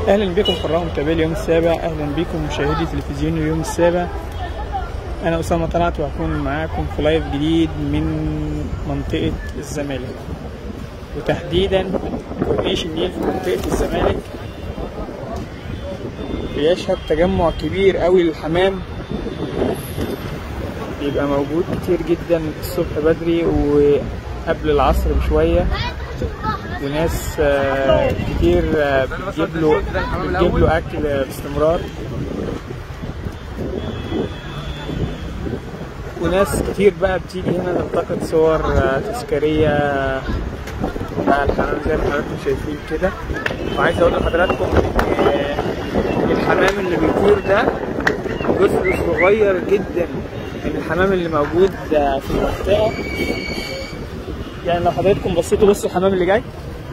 اهلا بكم قراء متابعي اليوم السابع اهلا بكم مشاهدي تلفزيون اليوم السابع انا اسامه طلعت وهكون معاكم في لايف جديد من منطقه الزمالك وتحديدا كورنيش النيل في منطقه الزمالك بيشهد تجمع كبير قوي للحمام بيبقى موجود كتير جدا الصبح بدري وقبل العصر بشويه وناس آه، كتير آه، بتجيب له بتجيب له اكل باستمرار وناس كتير بقى بتيجي هنا تلتقط صور آه، تذكارية مع الحمام زي ما حضراتكم شايفين كده وعايز اقول لحضراتكم ان الحمام اللي بيطير ده جزء صغير جدا من الحمام اللي موجود آه، في المنطقة يعني لو حضراتكم بصيتوا بصوا الحمام اللي جاي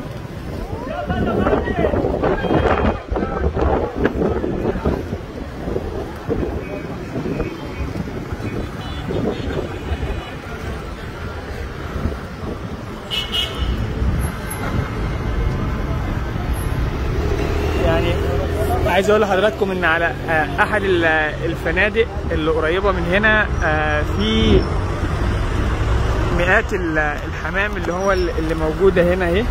يعني عايز اقول لحضراتكم ان على آه، احد ال- الفنادق اللي قريبه من هنا آه، في مئات ال- الحمام اللي هو ال- اللي موجوده هنا اهي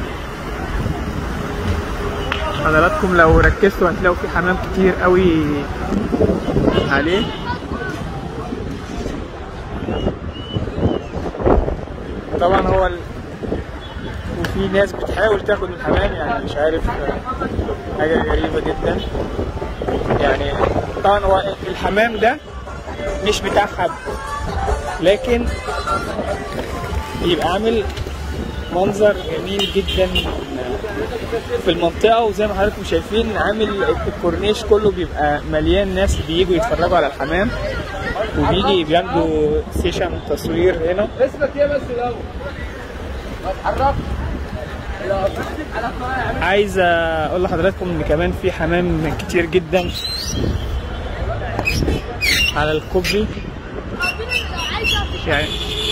حضراتكم لو ركزتوا هتلاقوا في حمام كتير قوي عليه طبعا هو ال... وفي ناس بتحاول تاخد الحمام يعني مش عارف آه، حاجة غريبة جدا يعني طبعا هو الحمام ده مش بتاع حد لكن بيبقى عامل منظر جميل جدا في المنطقة وزي ما حضراتكم شايفين عامل الكورنيش كله بيبقى مليان ناس بييجوا يتفرجوا على الحمام وبيجي بياخدوا سيشن تصوير هنا اسمك ايه بس الاول؟ اتعرفت عايز اقول لحضراتكم ان كمان في حمام كتير جدا على الكوبري يعني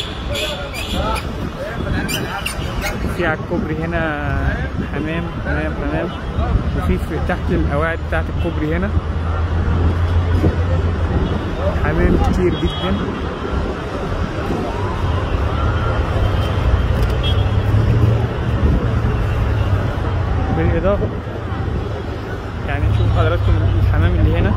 في على الكوبري هنا حمام حمام حمام وفي في تحت القواعد بتاعت الكوبري هنا حمام كتير جدا بالإضافة يعني شوف حضراتكم الحمام اللي هنا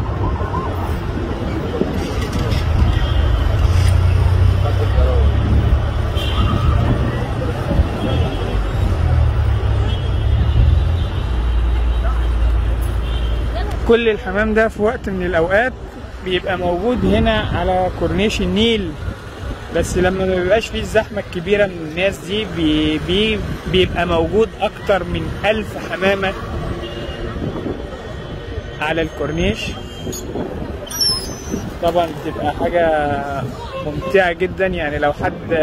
كل الحمام ده في وقت من الأوقات بيبقى موجود هنا على كورنيش النيل بس لما ما بيبقاش فيه الزحمة الكبيرة من الناس دي بي بي بيبقى موجود أكتر من ألف حمامة على الكورنيش طبعا بتبقى حاجة ممتعة جدا يعني لو حد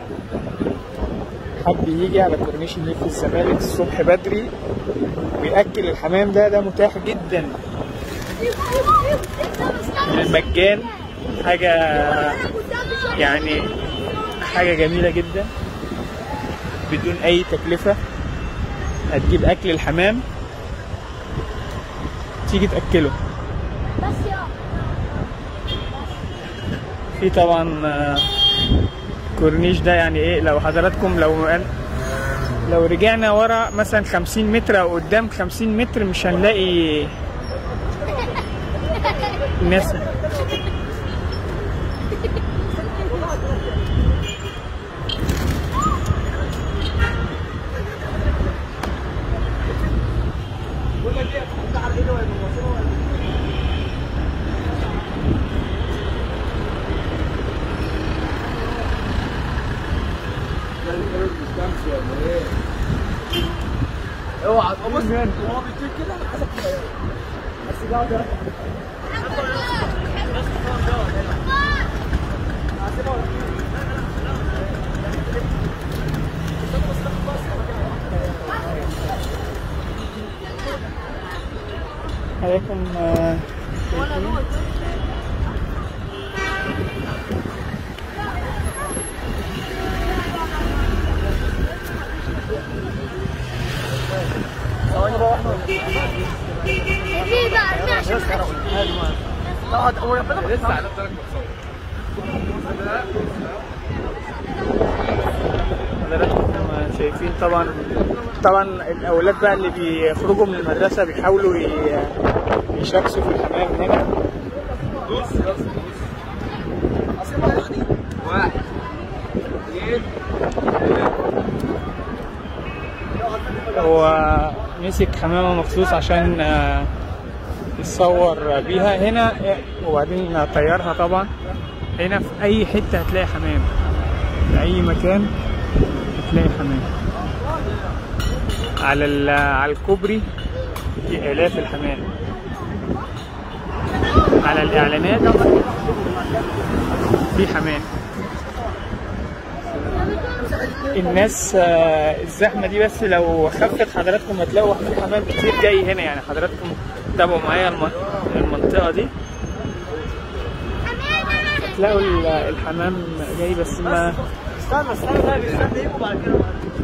حب يجي على كورنيش النيل في الزمالك الصبح بدري ويأكل الحمام ده ده متاح جدا بالمجان حاجة يعني حاجة جميلة جدا بدون أي تكلفة هتجيب أكل الحمام تيجي تأكله في طبعا آه، كورنيش ده يعني ايه لو حضراتكم لو لو رجعنا ورا مثلا 50 متر او قدام 50 متر مش هنلاقي ناس اوعى تقوم هو بيطير كده انا عايزك تغيره. بس ده ده عليكم آه، ثواني بقى واحده هو ربنا لسه على بالك متصور حضراتكم كما شايفين طبعا طبعا الاولاد بقى اللي بيخرجوا من المدرسه بيحاولوا ي- يشاكسوا في الحمام هنا دوس يا اسطى دوس واحد اثنين هو مسك حمامه مخصوص عشان آه، يتصور بيها هنا وبعدين طيرها طبعا هنا في اي حته هتلاقي حمام في اي مكان هتلاقي حمام على ال- على الكوبري في الاف الحمام على الاعلانات في حمام الناس آه، الزحمه دي بس لو خفت حضراتكم هتلاقوا حمام كتير جاي هنا يعني حضراتكم تابعوا معايا الم- المنطقه دي تلاقوا ال- الحمام جاي بس ما استنى استنى طيب استنى يجوا بعد كده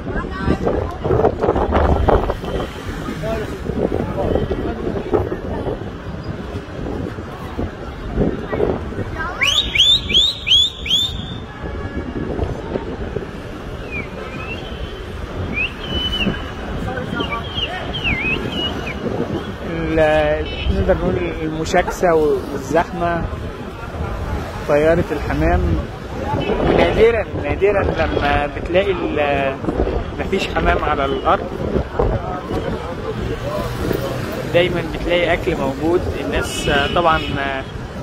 ال- نقدر نقول المشاكسة والزحمة طيارة الحمام نادرا نادرا لما بتلاقي ال- مفيش حمام على الأرض دايما بتلاقي أكل موجود الناس آه، طبعا آه،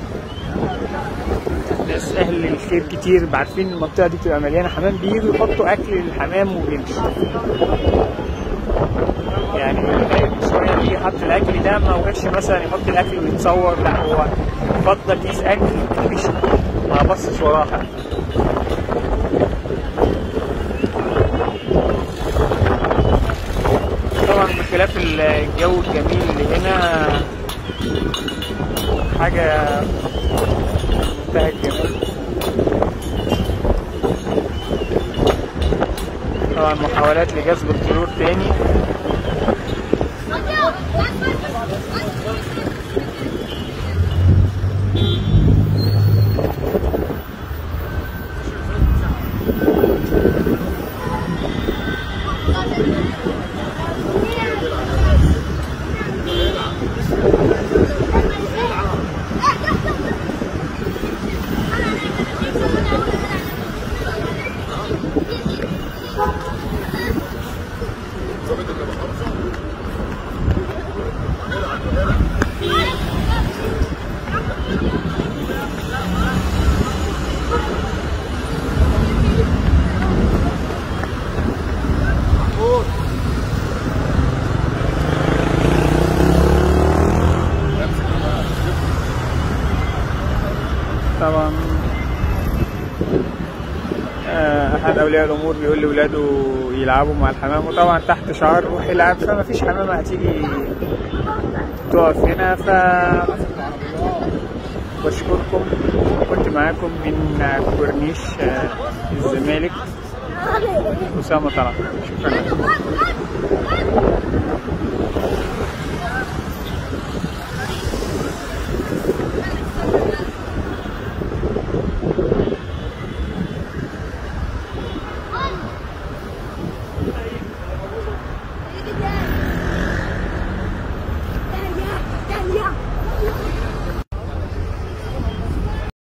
ناس أهل الخير كتير عارفين المنطقة دي بتبقى مليانة حمام بييجوا يحطوا أكل للحمام وبيمشوا يعني من شويه يجي يحط الاكل ده ما وقفش مثلا يحط الاكل ويتصور لا هو فضل كيس اكل مفيش ما بصش وراها طبعا بخلاف الجو الجميل اللي هنا حاجه منتهى الجمال طبعا محاولات لجذب الطيور تاني طبعا آه، احد اولياء الامور بيقول لاولاده يلعبوا مع الحمام وطبعا تحت شعار روح العب فما فيش حمامه هتيجي تقف هنا ف بشكركم كنت معاكم من كورنيش آه، الزمالك اسامه طلعت شكرا لكم